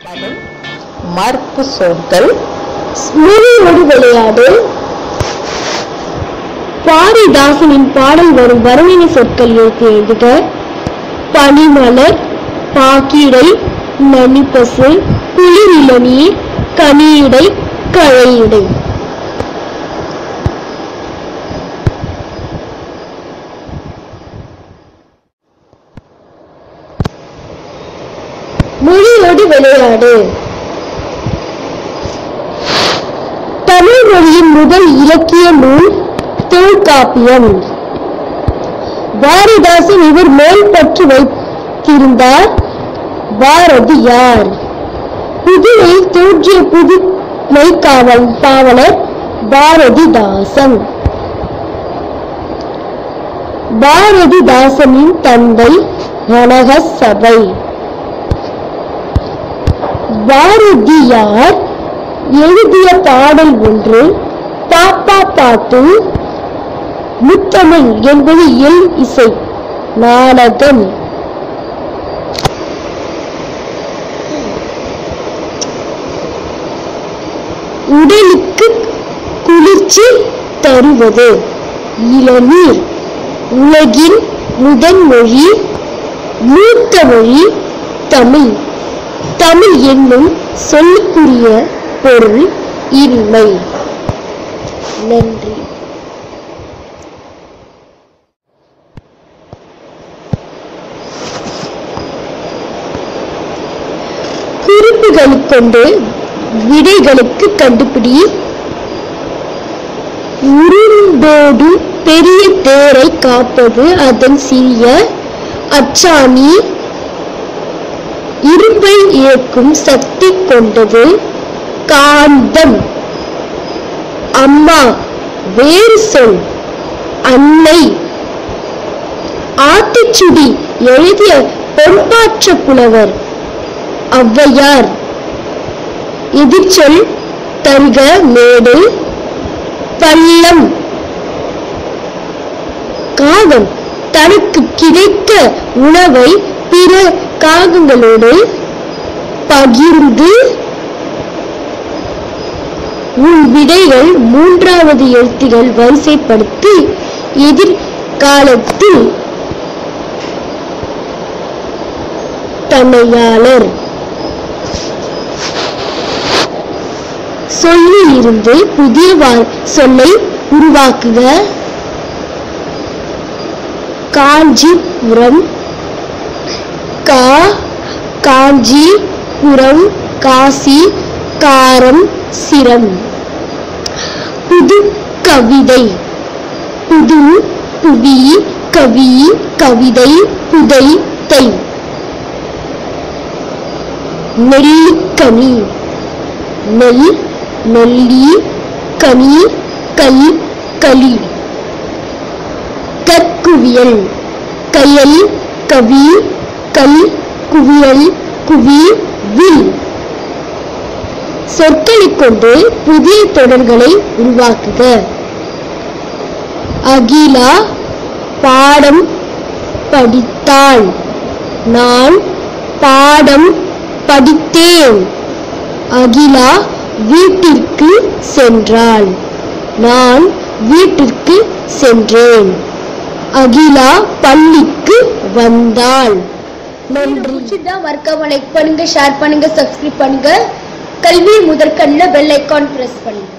பதம் மறுப்பு சொற்கள் மொழியோடு விளையாடு பாரிதாசனின் பாடல் வரும் வர்ணனை சொற்கள் இருக்கு எழுதுக பனிமலர் பாக்கிடை நனிப்பசு குளிரிளநீர் கனியிடை கழையிடை மொழியோடு விளையாடு தமிழ் மொழியின் முதல் இலக்கிய நூல் தொல்காப்பியம் பாரதிதாசன் இவர் மேல் பற்று வைத்திருந்தார் பாரதியார் புதுவையில் தோன்றிய புதுமை காவல் பாவலர் பாரதிதாசன் பாரதிதாசனின் தந்தை கனக சபை பாரதியார் எழுதிய பாடல் ஒன்று பாப்பா பாட்டு முத்தமிழ் என்பது எல் இசை நாடகம் உடலுக்கு குளிர்ச்சி தருவது இளநீர் உலகின் முதன் மொழி மூத்த மொழி தமிழ் தமிழ் என்னும் சொல்லுக்குரிய பொருள் இன்மை நன்றி குறிப்புகளைக் கொண்டு விடைகளுக்கு கண்டுபிடி உருண்டோடு பெரிய தேரை காப்பது அதன் சிறிய அச்சாணி இரும்பை இயக்கும் சக்தி கொண்டது காந்தம் அம்மா வேறு சொல் அன்னை ஆத்திச்சுடி எழுதிய பொன்பாற்ற புலவர் ஔவையார் எதிர்ச்சொல் தருக மேடு பள்ளம் காகம் தனக்கு கிடைத்த உணவை பிற காகங்களோடு பகிர்ந்து உன் விடைகள் மூன்றாவது எழுத்துகள் வரிசைப்படுத்தி எதிர்காலத்தில் தன்னையாளர் சொல்லில் இருந்து புதிய வா- சொல்லை உருவாக்குக காஞ்சிபுரம் கா காஞ்சிபுரம் காசி காரம் சிரம் புது கவிதை புது புவி கவி கவிதை புதை தை நெல்லிக்கனி நெல் நெல்லி கனி கல் களி கற்குவியல் கயல் கவி கல் குவியல் குவி வில் சொற்களைக் கொண்டு புதிய தொடர்களை உருவாக்குக அகிலா பாடம் படித்தாள் நான் பாடம் படித்தேன் அகிலா வீட்டிற்கு சென்றாள் நான் வீட்டிற்கு சென்றேன் அகிலா பள்ளிக்கு வந்தாள் நன்றி பிடிச்சிருந்தா மறக்காம லைக் பண்ணுங்க ஷேர் பண்ணுங்க சப்ஸ்கிரைப் பண்ணுங்க கல்வி முதற்கண்ணில் பெல் ஐக்கான் பிரஸ் பண்ணுங்க